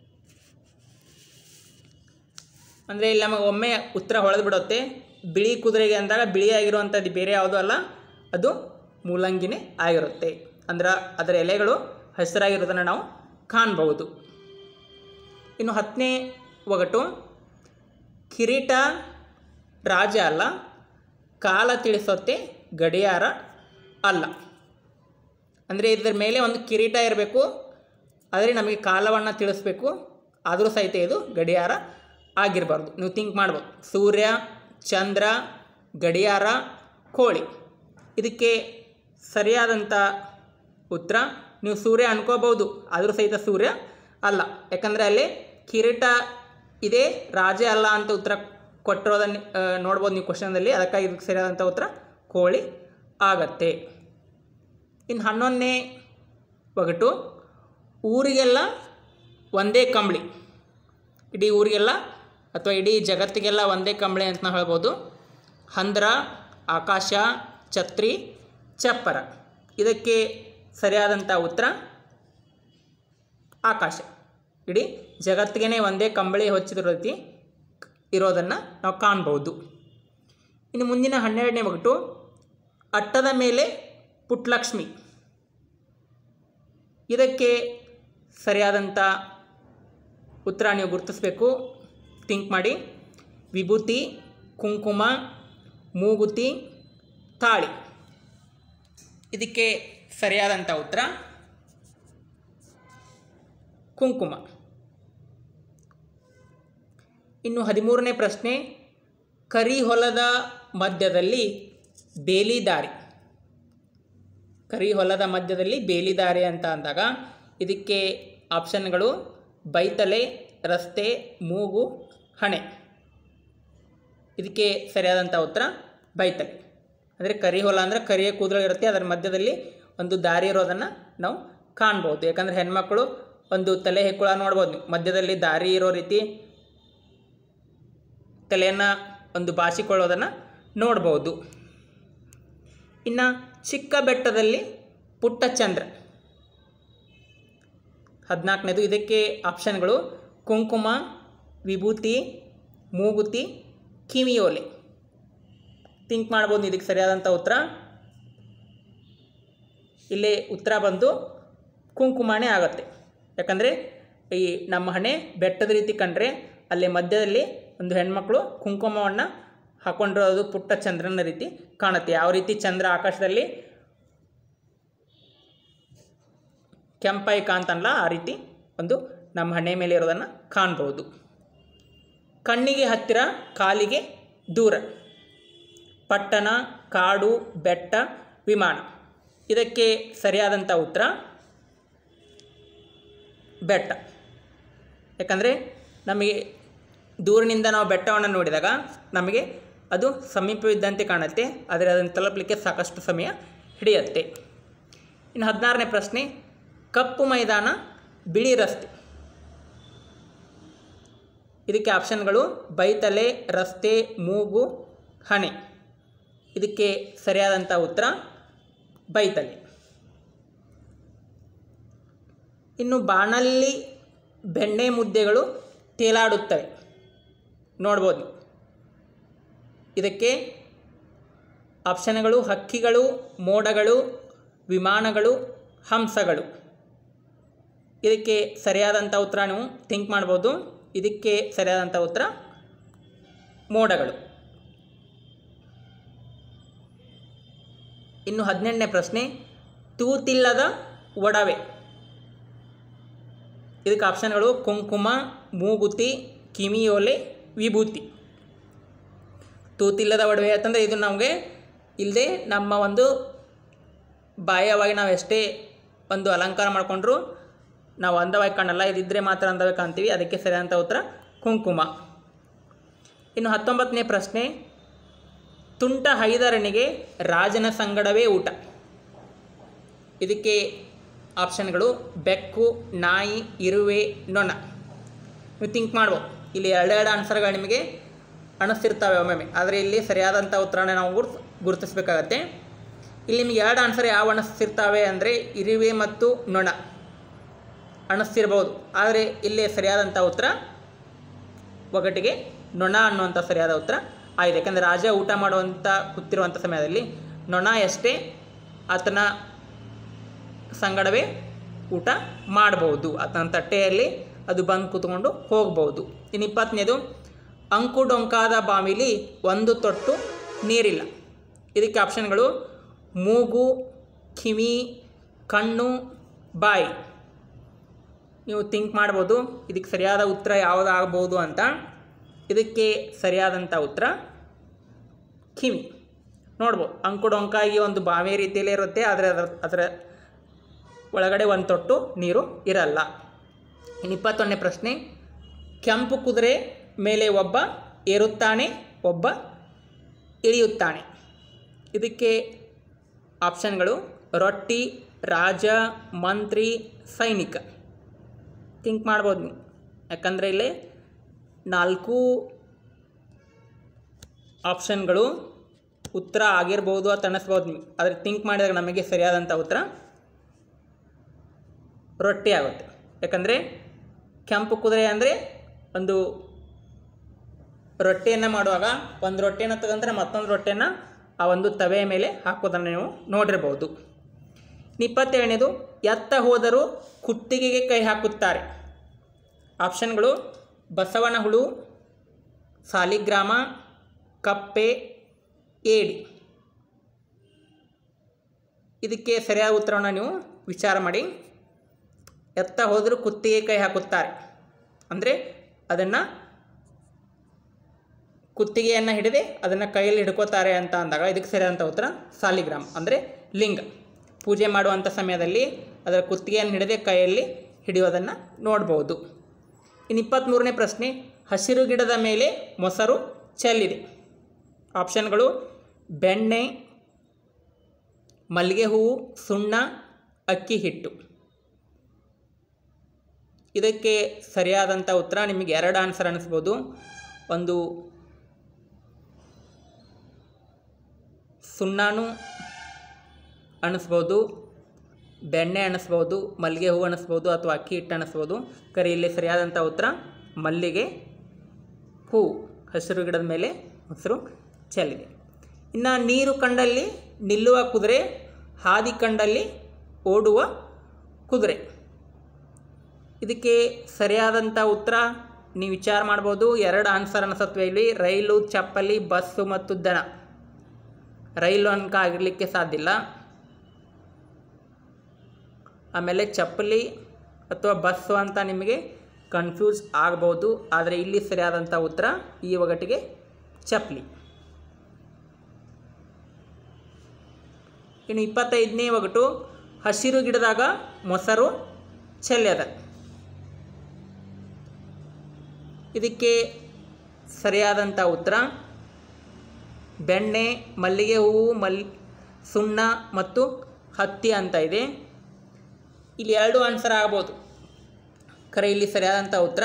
ಅಂದರೆ ಇಲ್ಲಿ ನಮಗೆ ಒಮ್ಮೆ ಉತ್ತರ ಹೊಳೆದು ಬಿಡುತ್ತೆ ಬಿಳಿ ಕುದುರೆಗೆ ಅಂದಾಗ ಬಿಳಿಯಾಗಿರುವಂಥದ್ದು ಬೇರೆ ಯಾವುದೂ ಅಲ್ಲ ಅದು ಮೂಲಂಗಿನೇ ಆಗಿರುತ್ತೆ ಅಂದ್ರೆ ಅದರ ಎಲೆಗಳು ಹಸಿರಾಗಿರೋದನ್ನು ನಾವು ಕಾಣ್ಬಹುದು ಇನ್ನು ಹತ್ತನೇ ಒಗಟು ಕಿರೀಟ ರಾಜ ಅಲ್ಲ ಕಾಲ ತಿಳಿಸುತ್ತೆ ಗಡಿಯಾರ ಅಲ್ಲ ಅಂದರೆ ಇದರ ಮೇಲೆ ಒಂದು ಕಿರೀಟ ಇರಬೇಕು ಆದರೆ ನಮಗೆ ಕಾಲವನ್ನು ತಿಳಿಸ್ಬೇಕು ಆದರೂ ಸಹಿತ ಇದು ಗಡಿಯಾರ ಆಗಿರಬಾರ್ದು ನೀವು ಥಿಂಕ್ ಮಾಡ್ಬೋದು ಸೂರ್ಯ ಚಂದ್ರ ಗಡಿಯಾರ ಕೋಳಿ ಇದಕ್ಕೆ ಸರಿಯಾದಂಥ ಉತ್ತರ ನೀವು ಸೂರ್ಯ ಅನ್ಕೋಬೋದು ಆದರೂ ಸಹಿತ ಸೂರ್ಯ ಅಲ್ಲ ಯಾಕಂದರೆ ಅಲ್ಲಿ ಕಿರೀಟ ಇದೆ ರಾಜ ಅಲ್ಲ ಅಂತ ಉತ್ತರ ಕೊಟ್ಟಿರೋದನ್ನು ಆ, ನೋಡ್ಬೋದು ನೀವು ಕ್ವಶನ್ದಲ್ಲಿ ಅದಕ್ಕಾಗಿ ಇದಕ್ಕೆ ಸರಿಯಾದಂಥ ಉತ್ತರ ಕೋಳಿ ಆಗತ್ತೆ ಇನ್ನು ಹನ್ನೊಂದನೇ ಒಗಟು ಊರಿಗೆಲ್ಲ ಒಂದೇ ಕಂಬಳಿ ಇಡೀ ಊರಿಗೆಲ್ಲ ಅಥವಾ ಇಡೀ ಜಗತ್ತಿಗೆಲ್ಲ ಒಂದೇ ಕಂಬಳಿ ಅಂತ ನಾವು ಹೇಳ್ಬೋದು ಹಂದ್ರ ಆಕಾಶ ಛತ್ರಿ ಚಪ್ಪರ ಇದಕ್ಕೆ ಸರಿಯಾದಂಥ ಉತ್ತರ ಆಕಾಶ ಇಡೀ ಜಗತ್ತಿಗೆ ಒಂದೇ ಕಂಬಳಿ ಹೊಚ್ಚಿದ ರೀತಿ ಇರೋದನ್ನು ನಾವು ಕಾಣ್ಬೋದು ಇನ್ನು ಮುಂದಿನ ಹನ್ನೆರಡನೇ ಒಗಟು ಅಟ್ಟದ ಮೇಲೆ ಪುಟ್ಲಕ್ಷ್ಮಿ ಇದಕ್ಕೆ ಸರಿಯಾದಂಥ ಉತ್ತರ ನೀವು ಗುರುತಿಸಬೇಕು ಥಿಂಕ್ ಮಾಡಿ ವಿಭೂತಿ ಕುಂಕುಮ ಮೂಗುತಿ ತಾಳಿ ಇದಕ್ಕೆ ಸರಿಯಾದಂಥ ಉತ್ತರ ಕುಂಕುಮ ಇನ್ನು ಹದಿಮೂರನೇ ಪ್ರಶ್ನೆ ಕರಿ ಹೊಲದ ಮಧ್ಯದಲ್ಲಿ ಬೇಲಿದಾರಿ ಕರಿ ಹೊಲದ ಮಧ್ಯದಲ್ಲಿ ಬೇಲಿದಾರಿ ಅಂತ ಅಂದಾಗ ಇದಕ್ಕೆ ಆಪ್ಷನ್ಗಳು ಬೈತಲೆ ರಸ್ತೆ ಮೂಗು ಹಣೆ ಇದಕ್ಕೆ ಸರಿಯಾದಂಥ ಉತ್ತರ ಬೈತಲೆ ಅಂದರೆ ಕರಿ ಹೊಲ ಅಂದರೆ ಕರಿಯ ಕೂದಲು ಇರುತ್ತೆ ಅದರ ಮಧ್ಯದಲ್ಲಿ ಒಂದು ದಾರಿ ಇರೋದನ್ನು ನಾವು ಕಾಣ್ಬೋದು ಯಾಕಂದರೆ ಹೆಣ್ಮಕ್ಳು ಒಂದು ತಲೆ ಹೆಕ್ಕುಳ ನೋಡ್ಬೋದು ನೀವು ಮಧ್ಯದಲ್ಲಿ ದಾರಿ ಇರೋ ರೀತಿ ತಲೆಯನ್ನು ಒಂದು ಬಾಚಿಕೊಳ್ಳೋದನ್ನು ನೋಡ್ಬೋದು ಇನ್ನು ಚಿಕ್ಕ ಬೆಟ್ಟದಲ್ಲಿ ಪುಟ್ಟ ಚಂದ್ರ ಹದಿನಾಲ್ಕನೇದು ಇದಕ್ಕೆ ಆಪ್ಷನ್ಗಳು ಕುಂಕುಮ ವಿಭೂತಿ ಮೂಗುತಿ ಕಿವಿಯೋಲೆ ಥಿಂಕ್ ಮಾಡ್ಬೋದು ಇದಕ್ಕೆ ಸರಿಯಾದಂಥ ಉತ್ತರ ಇಲ್ಲಿ ಉತ್ತರ ಬಂದು ಕುಂಕುಮನೇ ಆಗುತ್ತೆ ಯಾಕಂದರೆ ಈ ನಮ್ಮ ಹಣೆ ಬೆಟ್ಟದ ರೀತಿ ಕಂಡ್ರೆ ಅಲ್ಲಿ ಮಧ್ಯದಲ್ಲಿ ಒಂದು ಹೆಣ್ಮಕ್ಳು ಕುಂಕುಮವನ್ನು ಹಾಕೊಂಡಿರೋದು ಪುಟ್ಟ ಚಂದ್ರನ ರೀತಿ ಕಾಣುತ್ತೆ ಯಾವ ರೀತಿ ಚಂದ್ರ ಆಕಾಶದಲ್ಲಿ ಕೆಂಪಾಯಿ ಕಾಂತನಲ್ಲ ಆ ರೀತಿ ಒಂದು ನಮ್ಮ ಹಣೆ ಮೇಲೆ ಇರೋದನ್ನು ಕಾಣ್ಬೋದು ಕಣ್ಣಿಗೆ ಹತ್ತಿರ ಕಾಲಿಗೆ ದೂರ ಪಟ್ಟಣ ಕಾಡು ಬೆಟ್ಟ ವಿಮಾನ ಇದಕ್ಕೆ ಸರಿಯಾದಂಥ ಉತ್ತರ ಬೆಟ್ಟ ಯಾಕಂದರೆ ನಮಗೆ ದೂರಿನಿಂದ ನಾವು ಬೆಟ್ಟವನ್ನು ನೋಡಿದಾಗ ನಮಗೆ ಅದು ಸಮೀಪವಿದ್ದಂತೆ ಕಾಣುತ್ತೆ ಆದರೆ ಅದನ್ನು ತಲುಪಲಿಕ್ಕೆ ಸಾಕಷ್ಟು ಸಮಯ ಹಿಡಿಯುತ್ತೆ ಇನ್ನು ಹದಿನಾರನೇ ಪ್ರಶ್ನೆ ಕಪ್ಪು ಮೈದಾನ ಬಿಳಿ ರಸ್ತೆ ಇದಕ್ಕೆ ಆಪ್ಷನ್ಗಳು ಬೈತಲೆ ರಸ್ತೆ ಮೂಗು ಹಣೆ ಇದಕ್ಕೆ ಸರಿಯಾದಂಥ ಉತ್ತರ ಬೈತಲೆ ಇನ್ನು ಬಾಣಲ್ಲಿ ಬೆಣ್ಣೆ ಮುದ್ದೆಗಳು ತೇಲಾಡುತ್ತವೆ ನೋಡ್ಬೋದು ಇದಕ್ಕೆ ಆಪ್ಷನ್ಗಳು ಹಕ್ಕಿಗಳು ಮೋಡಗಳು ವಿಮಾನಗಳು ಹಂಸಗಳು ಇದಕ್ಕೆ ಸರಿಯಾದಂಥ ಉತ್ತರ ನೀವು ಥಿಂಕ್ ಮಾಡ್ಬೋದು ಇದಕ್ಕೆ ಸರಿಯಾದಂಥ ಉತ್ತರ ಮೋಡಗಳು ಇನ್ನು ಹದಿನೆಂಟನೇ ಪ್ರಶ್ನೆ ತೂತಿಲ್ಲದ ಒಡವೆ ಇದಕ್ಕೆ ಆಪ್ಷನ್ಗಳು ಕುಂಕುಮ ಮೂಗುತಿ ಕಿಮಿಯೋಲೆ ವಿಭೂತಿ ತೂತಿಲ್ಲದ ಒಡವೆ ಅಂತಂದರೆ ಇದು ನಮಗೆ ಇಲ್ಲದೆ ನಮ್ಮ ಒಂದು ಬಾಹ್ಯವಾಗಿ ನಾವು ಎಷ್ಟೇ ಒಂದು ಅಲಂಕಾರ ಮಾಡಿಕೊಂಡ್ರು ನಾವು ಅಂದವಾಗಿ ಕಾಣಲ್ಲ ಇದಿದ್ದರೆ ಮಾತ್ರ ಅಂದವಾಗಿ ಕಾಣ್ತೀವಿ ಅದಕ್ಕೆ ಸರಿಯಾದಂಥ ಉತ್ತರ ಕುಂಕುಮ ಇನ್ನು ಹತ್ತೊಂಬತ್ತನೇ ಪ್ರಶ್ನೆ ತುಂಟ ಹೈದರನಿಗೆ ರಾಜನ ಸಂಗಡವೇ ಊಟ ಇದಕ್ಕೆ ಆಪ್ಷನ್ಗಳು ಬೆಕ್ಕು ನಾಯಿ ಇರುವೆ ನೊಣ ನೀವು ಥಿಂಕ್ ಮಾಡ್ಬೋದು ಇಲ್ಲಿ ಎರಡೆರಡು ಆನ್ಸರ್ಗಳು ನಿಮಗೆ ಅನಿಸ್ತಿರ್ತವೆ ಒಮ್ಮೊಮ್ಮೆ ಆದರೆ ಇಲ್ಲಿ ಸರಿಯಾದಂಥ ಉತ್ತರನ ನಾವು ಗುರ್ತು ಗುರುತಿಸ್ಬೇಕಾಗತ್ತೆ ಇಲ್ಲಿ ನಿಮಗೆ ಎರಡು ಆನ್ಸರ್ ಯಾವ ಅನಿಸ್ತಿರ್ತವೆ ಅಂದರೆ ಇರುವೆ ಮತ್ತು ನೊಣ ಅನಿಸ್ತಿರ್ಬೋದು ಆದರೆ ಇಲ್ಲಿ ಸರಿಯಾದಂಥ ಉತ್ತರ ಒಗಟಿಗೆ ನೊಣ ಅನ್ನುವಂಥ ಸರಿಯಾದ ಉತ್ತರ ಆಗಿದೆ ಯಾಕಂದರೆ ರಾಜ ಊಟ ಮಾಡುವಂಥ ಕೂತಿರುವಂಥ ಸಮಯದಲ್ಲಿ ನೊಣ ಎಷ್ಟೇ ಆತನ ಸಂಗಡವೇ ಊಟ ಮಾಡ್ಬೋದು ಆತನ ತಟ್ಟೆಯಲ್ಲಿ ಅದು ಬಂದು ಕೂತ್ಕೊಂಡು ಹೋಗ್ಬೋದು ಇನ್ನು ಇಪ್ಪತ್ತನೇದು ಅಂಕು ಡೊಂಕಾದ ಬಾವಿಲಿ ಒಂದು ತೊಟ್ಟು ನೀರಿಲ್ಲ ಇದಕ್ಕೆ ಆಪ್ಷನ್ಗಳು ಮೂಗು ಕಿವಿ ಕಣ್ಣು ಬಾಯಿ ನೀವು ಥಿಂಕ್ ಮಾಡ್ಬೋದು ಇದಕ್ಕೆ ಸರಿಯಾದ ಉತ್ತರ ಯಾವುದಾಗ್ಬೋದು ಅಂತ ಇದಕ್ಕೆ ಸರಿಯಾದಂಥ ಉತ್ತರ ಕಿವಿ ನೋಡ್ಬೋದು ಅಂಕು ಡೊಂಕಾಗಿ ಒಂದು ಬಾವಿ ರೀತಿಯಲ್ಲೇ ಇರುತ್ತೆ ಆದರೆ ಅದರ ಅದರ ಒಳಗಡೆ ಒಂದು ತೊಟ್ಟು ನೀರು ಇರಲ್ಲ ಇನ್ನು ಇಪ್ಪತ್ತೊಂದನೇ ಪ್ರಶ್ನೆ ಕೆಂಪು ಕುದುರೆ ಮೇಲೆ ಒಬ್ಬ ಏರುತ್ತಾನೆ ಒಬ್ಬ ಇಳಿಯುತ್ತಾನೆ ಇದಕ್ಕೆ ಆಪ್ಷನ್ಗಳು ರೊಟ್ಟಿ ರಾಜ ಮಂತ್ರಿ ಸೈನಿಕ ಥಿಂಕ್ ಮಾಡ್ಬೋದು ನೀವು ಯಾಕಂದರೆ ಇಲ್ಲಿ ನಾಲ್ಕು ಆಪ್ಷನ್ಗಳು ಉತ್ತರ ಆಗಿರ್ಬೋದು ಅಂತ ಅನ್ನಿಸ್ಬೋದು ನೀವು ಆದರೆ ಥಿಂಕ್ ಮಾಡಿದಾಗ ನಮಗೆ ಸರಿಯಾದಂಥ ಉತ್ತರ ರೊಟ್ಟಿ ಆಗುತ್ತೆ ಯಾಕಂದರೆ ಕೆಂಪು ಕುದುರೆ ಅಂದರೆ ಒಂದು ರೊಟ್ಟಿಯನ್ನು ಮಾಡುವಾಗ ಒಂದು ರೊಟ್ಟಿಯನ್ನು ತಗೊಂಡ್ರೆ ಮತ್ತೊಂದು ರೊಟ್ಟಿಯನ್ನು ಆ ಒಂದು ತವೆಯ ಮೇಲೆ ಹಾಕೋದನ್ನು ನೀವು ನೋಡಿರ್ಬೋದು ಇಪ್ಪತ್ತೇಳನೇದು ಎತ್ತ ಹೋದರೂ ಕುತ್ತಿಗೆಗೆ ಕೈ ಹಾಕುತ್ತಾರೆ ಆಪ್ಷನ್ಗಳು ಬಸವನ ಹುಳು ಸಾಲಿಗ್ರಾಮ ಕಪ್ಪೆ ಏಡಿ ಇದಕ್ಕೆ ಸರಿಯಾದ ಉತ್ತರವನ್ನು ನೀವು ವಿಚಾರ ಮಾಡಿ ಎತ್ತ ಹೋದರೂ ಕುತ್ತಿಗೆ ಕೈ ಹಾಕುತ್ತಾರೆ ಅಂದರೆ ಅದನ್ನು ಕುತ್ತಿಗೆಯನ್ನು ಹಿಡಿದು ಅದನ್ನು ಕೈಯಲ್ಲಿ ಹಿಡ್ಕೋತಾರೆ ಅಂತ ಅಂದಾಗ ಇದಕ್ಕೆ ಸರಿಯಾದಂಥ ಉತ್ತರ ಸಾಲಿಗ್ರಾಮ್ ಅಂದರೆ ಲಿಂಗ ಪೂಜೆ ಮಾಡುವಂಥ ಸಮಯದಲ್ಲಿ ಅದರ ಕುತ್ತಿಗೆಯನ್ನು ಹಿಡಿದೇ ಕೈಯಲ್ಲಿ ಹಿಡಿಯೋದನ್ನು ನೋಡ್ಬೋದು ಇನ್ನು ಇಪ್ಪತ್ತ್ಮೂರನೇ ಪ್ರಶ್ನೆ ಹಸಿರು ಗಿಡದ ಮೇಲೆ ಮೊಸರು ಚೆಲ್ಲಿದೆ ಆಪ್ಷನ್ಗಳು ಬೆಣ್ಣೆ ಮಲ್ಲಿಗೆ ಹೂವು ಸುಣ್ಣ ಅಕ್ಕಿ ಹಿಟ್ಟು ಇದಕ್ಕೆ ಸರಿಯಾದಂಥ ಉತ್ತರ ನಿಮಗೆ ಎರಡು ಆನ್ಸರ್ ಅನ್ನಿಸ್ಬೋದು ಒಂದು ಸುಣ್ಣನೂ ಅನ್ನಿಸ್ಬೋದು ಬೆಣ್ಣೆ ಅನ್ನಿಸ್ಬೋದು ಮಲ್ಲಿಗೆ ಹೂವು ಅನ್ನಿಸ್ಬೋದು ಅಥವಾ ಅಕ್ಕಿ ಹಿಟ್ಟು ಅನ್ನಿಸ್ಬೋದು ಕರೆ ಇಲ್ಲಿ ಸರಿಯಾದಂಥ ಉತ್ತರ ಮಲ್ಲಿಗೆ ಹೂವು ಹಸಿರು ಗಿಡದ ಮೇಲೆ ಹಸಿರು ಚೆಲ್ಲಿದೆ ಇನ್ನು ನೀರು ಕಂಡಲ್ಲಿ ನಿಲ್ಲುವ ಕುದುರೆ ಹಾದಿ ಕಂಡಲ್ಲಿ ಓಡುವ ಕುದುರೆ ಇದಕ್ಕೆ ಸರಿಯಾದಂಥ ಉತ್ತರ ನೀವು ವಿಚಾರ ಮಾಡ್ಬೋದು ಎರಡು ಆನ್ಸರ್ ಅನಿಸತ್ವೆ ಇಲ್ಲಿ ರೈಲು ಚಪ್ಪಲಿ ಬಸ್ಸು ಮತ್ತು ದನ ರೈಲು ಅನ್ಕ ಆಗಿರಲಿಕ್ಕೆ ಸಾಧ್ಯ ಇಲ್ಲ ಆಮೇಲೆ ಚಪ್ಪಲಿ ಅಥವಾ ಬಸ್ಸು ಅಂತ ನಿಮಗೆ ಕನ್ಫ್ಯೂಸ್ ಆಗ್ಬೋದು ಆದರೆ ಇಲ್ಲಿ ಸರಿಯಾದಂಥ ಉತ್ತರ ಈ ಒಗಟಿಗೆ ಚಪ್ಪಲಿ ಇನ್ನು ಇಪ್ಪತ್ತೈದನೇ ಒಗಟು ಹಸಿರು ಗಿಡದಾಗ ಮೊಸರು ಚೆಲ್ಯದ ಇದಕ್ಕೆ ಸರಿಯಾದಂಥ ಉತ್ತರ ಬೆಣ್ಣೆ ಮಲ್ಲಿಗೆ ಹೂವು ಮಲ್ ಸುಣ್ಣ ಮತ್ತು ಹತ್ತಿ ಅಂತ ಇದೆ ಇಲ್ಲಿ ಎರಡು ಆನ್ಸರ್ ಆಗ್ಬೋದು ಖರೆ ಇಲ್ಲಿ ಸರಿಯಾದಂಥ ಉತ್ತರ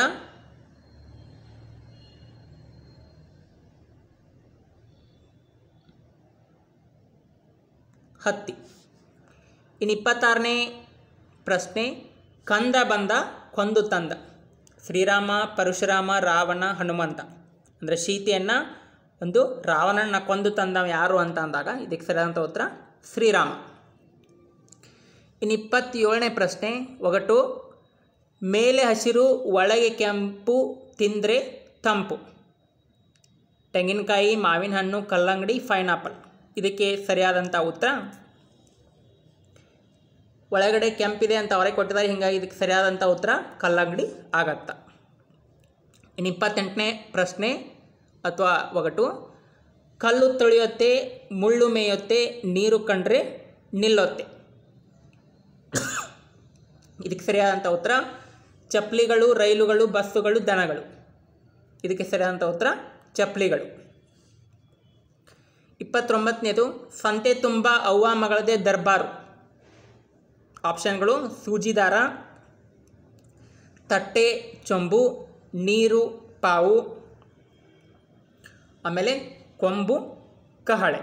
ಹತ್ತಿ ಇನ್ನು ಇಪ್ಪತ್ತಾರನೇ ಪ್ರಶ್ನೆ ಕಂದ ಬಂದ ಕೊಂದು ತಂದ ಶ್ರೀರಾಮ ಪರಶುರಾಮ ರಾವಣ ಹನುಮಂತ ಅಂದರೆ ಸೀತೆಯನ್ನು ಒಂದು ರಾವಣನ ಕೊಂದು ತಂದ ಯಾರು ಅಂತ ಅಂದಾಗ ಇದಕ್ಕೆ ಸರಿಯಾದಂಥ ಉತ್ತರ ಶ್ರೀರಾಮ ಇನ್ನು ಇಪ್ಪತ್ತೇಳನೇ ಪ್ರಶ್ನೆ ಒಗಟು ಮೇಲೆ ಹಸಿರು ಒಳಗೆ ಕೆಂಪು ತಿಂದರೆ ತಂಪು ತೆಂಗಿನಕಾಯಿ ಮಾವಿನ ಹಣ್ಣು ಕಲ್ಲಂಗಡಿ ಪೈನಾಪಲ್ ಇದಕ್ಕೆ ಸರಿಯಾದಂಥ ಉತ್ತರ ಒಳಗಡೆ ಕೆಂಪಿದೆ ಅಂತ ಅವರೇ ಕೊಟ್ಟಿದ್ದಾರೆ ಹೀಗಾಗಿ ಇದಕ್ಕೆ ಸರಿಯಾದಂಥ ಉತ್ತರ ಕಲ್ಲಂಗಡಿ ಆಗತ್ತ ಇನ್ನು ಇಪ್ಪತ್ತೆಂಟನೇ ಪ್ರಶ್ನೆ ಅಥವಾ ಒಗಟು ಕಲ್ಲು ತೊಳೆಯುತ್ತೆ ಮುಳ್ಳು ಮೇಯುತ್ತೆ ನೀರು ಕಂಡ್ರೆ ನಿಲ್ಲುತ್ತೆ ಇದಕ್ಕೆ ಸರಿಯಾದಂಥ ಉತ್ತರ ಚಪ್ಪಲಿಗಳು ರೈಲುಗಳು ಬಸ್ಸುಗಳು ದನಗಳು ಇದಕ್ಕೆ ಸರಿಯಾದಂಥ ಉತ್ತರ ಚಪ್ಪಲಿಗಳು ಇಪ್ಪತ್ತೊಂಬತ್ತನೇದು ಸಂತೆ ತುಂಬ ಅವ್ವ ಮಗಳದೇ ದರ್ಬಾರು ಆಪ್ಷನ್ಗಳು ಸೂಜಿದಾರ ತಟ್ಟೆ ಚೊಂಬು ನೀರು ಪಾವು ಆಮೇಲೆ ಕೊಂಬು ಕಹಳೆ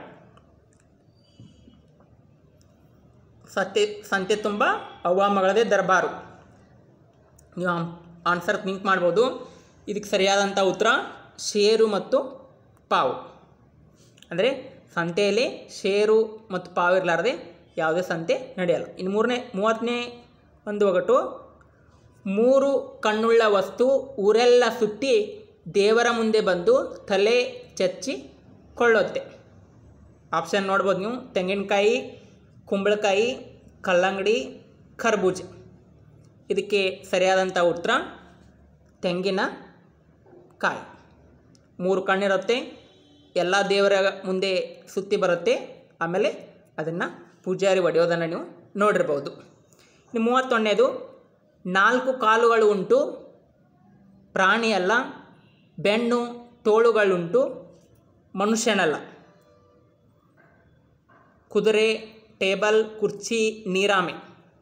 ಸತ್ಯ ಸಂತೆ ತುಂಬ ಅವ್ವ ಮಗಳದೇ ದರ್ಬಾರು ನೀವು ಆನ್ಸರ್ ಥಿಂಕ್ ಮಾಡ್ಬೋದು ಇದಕ್ಕೆ ಸರಿಯಾದಂಥ ಉತ್ತರ ಶೇರು ಮತ್ತು ಪಾವು ಅಂದರೆ ಸಂತೆಯಲ್ಲಿ ಶೇರು ಮತ್ತು ಪಾವು ಇರಲಾರದೆ ಯಾವುದೇ ಸಂತೆ ನಡೆಯಲ್ಲ ಇನ್ನು ಮೂರನೇ ಮೂವತ್ತನೇ ಒಂದು ಒಗಟು ಮೂರು ಕಣ್ಣುಳ್ಳ ವಸ್ತು ಊರೆಲ್ಲ ಸುತ್ತಿ ದೇವರ ಮುಂದೆ ಬಂದು ತಲೆ ಚಚ್ಚಿ ಕೊಳ್ಳುತ್ತೆ ಆಪ್ಷನ್ ನೋಡ್ಬೋದು ನೀವು ತೆಂಗಿನಕಾಯಿ ಕುಂಬಳಕಾಯಿ ಕಲ್ಲಂಗಡಿ ಖರ್ಬೂಜ ಇದಕ್ಕೆ ಸರಿಯಾದಂಥ ಉತ್ತರ ತೆಂಗಿನ ಕಾಯಿ ಮೂರು ಕಣ್ಣಿರುತ್ತೆ ಎಲ್ಲ ದೇವರ ಮುಂದೆ ಸುತ್ತಿ ಬರುತ್ತೆ ಆಮೇಲೆ ಅದನ್ನು ಪೂಜಾರಿ ಒಡೆಯೋದನ್ನು ನೀವು ನೋಡಿರ್ಬೋದು ಇನ್ನು ಮೂವತ್ತೊಂದನೇದು ನಾಲ್ಕು ಕಾಲುಗಳು ಉಂಟು ಪ್ರಾಣಿಯಲ್ಲ ಬೆನ್ನು ತೋಳುಗಳುಂಟು ಮನುಷ್ಯನಲ್ಲ ಕುದುರೆ ಟೇಬಲ್ ಕುರ್ಚಿ ನೀರಾಮೆ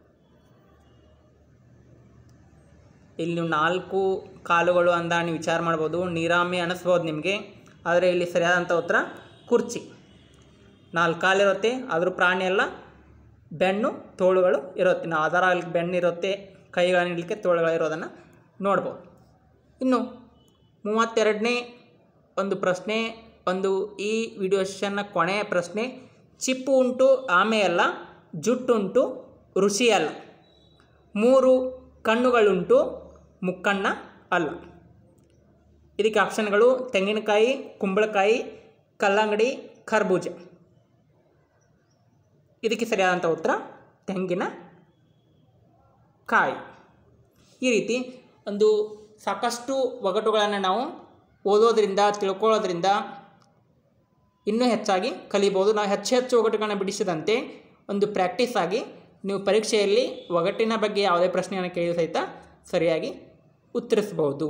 ಇಲ್ಲಿ ನೀವು ನಾಲ್ಕು ಕಾಲುಗಳು ಅಂದ ನೀವು ವಿಚಾರ ಮಾಡ್ಬೋದು ನೀರಾಮೆ ಅನ್ನಿಸ್ಬೋದು ನಿಮಗೆ ಆದರೆ ಇಲ್ಲಿ ಸರಿಯಾದಂಥ ಉತ್ತರ ಕುರ್ಚಿ ನಾಲ್ಕು ಕಾಲಿರುತ್ತೆ ಆದರೂ ಪ್ರಾಣಿ ಅಲ್ಲ ಬೆನ್ನು ತೋಳುಗಳು ಇರುತ್ತೆ ನಾವು ಅದರ ಅಲ್ಲಿ ಬೆನ್ನು ಇರುತ್ತೆ ಕೈಗಳನ್ನು ಇಡಲಿಕ್ಕೆ ತೋಳುಗಳು ಇರೋದನ್ನು ನೋಡ್ಬೋದು ಇನ್ನು ಮೂವತ್ತೆರಡನೇ ಒಂದು ಪ್ರಶ್ನೆ ಒಂದು ಈ ವಿಡಿಯೋ ಸೆಷನ್ನ ಕೊನೆಯ ಪ್ರಶ್ನೆ ಚಿಪ್ಪು ಉಂಟು ಆಮೆ ಅಲ್ಲ ಜುಟ್ಟುಂಟು ಋಷಿ ಅಲ್ಲ ಮೂರು ಕಣ್ಣುಗಳುಂಟು ಮುಕ್ಕಣ್ಣ ಅಲ್ಲ ಇದಕ್ಕೆ ಆಪ್ಷನ್ಗಳು ತೆಂಗಿನಕಾಯಿ ಕುಂಬಳಕಾಯಿ ಕಲ್ಲಂಗಡಿ ಖರ್ಬೂಜ ಇದಕ್ಕೆ ಸರಿಯಾದಂಥ ಉತ್ತರ ತೆಂಗಿನ ಕಾಯಿ ಈ ರೀತಿ ಒಂದು ಸಾಕಷ್ಟು ಒಗಟುಗಳನ್ನು ನಾವು ಓದೋದ್ರಿಂದ ತಿಳ್ಕೊಳ್ಳೋದ್ರಿಂದ ಇನ್ನೂ ಹೆಚ್ಚಾಗಿ ಕಲಿಬೋದು ನಾವು ಹೆಚ್ಚು ಹೆಚ್ಚು ಒಗಟುಗಳನ್ನ ಬಿಡಿಸಿದಂತೆ ಒಂದು ಪ್ರಾಕ್ಟೀಸ್ ಆಗಿ ನೀವು ಪರೀಕ್ಷೆಯಲ್ಲಿ ಒಗಟಿನ ಬಗ್ಗೆ ಯಾವುದೇ ಪ್ರಶ್ನೆಯನ್ನು ಕೇಳಿದ ಸಹಿತ ಸರಿಯಾಗಿ ಉತ್ತರಿಸಬಹುದು